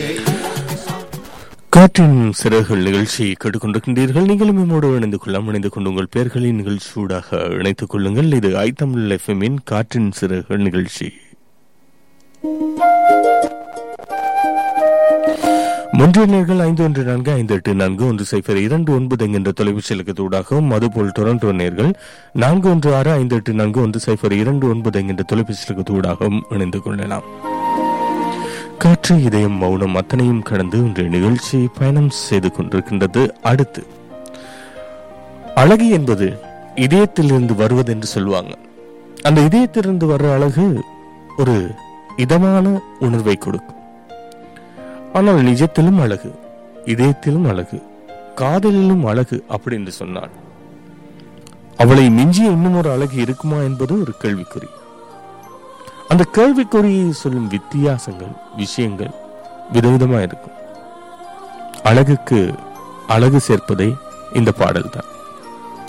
காற்றின் சிறகுகள் நிகழ்ச்சியை கேட்டுக்கொண்டிருக்கின்றீர்கள் நீங்களும் நம்மோடு இணைந்து கொள்ளலாம் இணைந்து கொண்டு உங்கள் பெயர்களின் நிகழ்ச்சியூடாக இணைத்துக் கொள்ளுங்கள் இது ஐத்தமிழ் எஃப்எம்மின் காற்றின் சிறகுகள் நிகழ்ச்சி முன்றியர்கள் ஐந்து ஒன்று நான்கு ஐந்து எட்டு நான்கு ஒன்று சைஃபர் இரண்டு ஒன்பது என்கின்ற தொலைபேசி இலக்கத்தூடாகவும் அதுபோல் டொரண்டோ நேர்கள் நான்கு ஒன்று ஆறு ஐந்து எட்டு நான்கு ஒன்று சைஃபர் இரண்டு ஒன்பது என்கின்ற தொலைபேசி இலக்கத்தூடாகவும் இணைந்து கொள்ளலாம் காற்று இதயம் மௌனம் அத்தனையும் கடந்து இன்றைய நிகழ்ச்சி பயணம் செய்து கொண்டிருக்கின்றது அடுத்து அழகு என்பது இதயத்திலிருந்து வருவது என்று சொல்லுவாங்க அந்த இதயத்திலிருந்து வர்ற அழகு ஒரு இதமான உணர்வை கொடுக்கும் ஆனால் நிஜத்திலும் அழகு இதயத்திலும் அழகு காதலிலும் அழகு அப்படி என்று சொன்னாள் அவளை மிஞ்சிய இன்னும் ஒரு அழகு இருக்குமா என்பது ஒரு கேள்விக்குறி அந்த கேள்விக்குறியை சொல்லும் வித்தியாசங்கள் விஷயங்கள் விதவிதமா இருக்கும் அழகுக்கு அழகு சேர்ப்பதே இந்த பாடல் தான்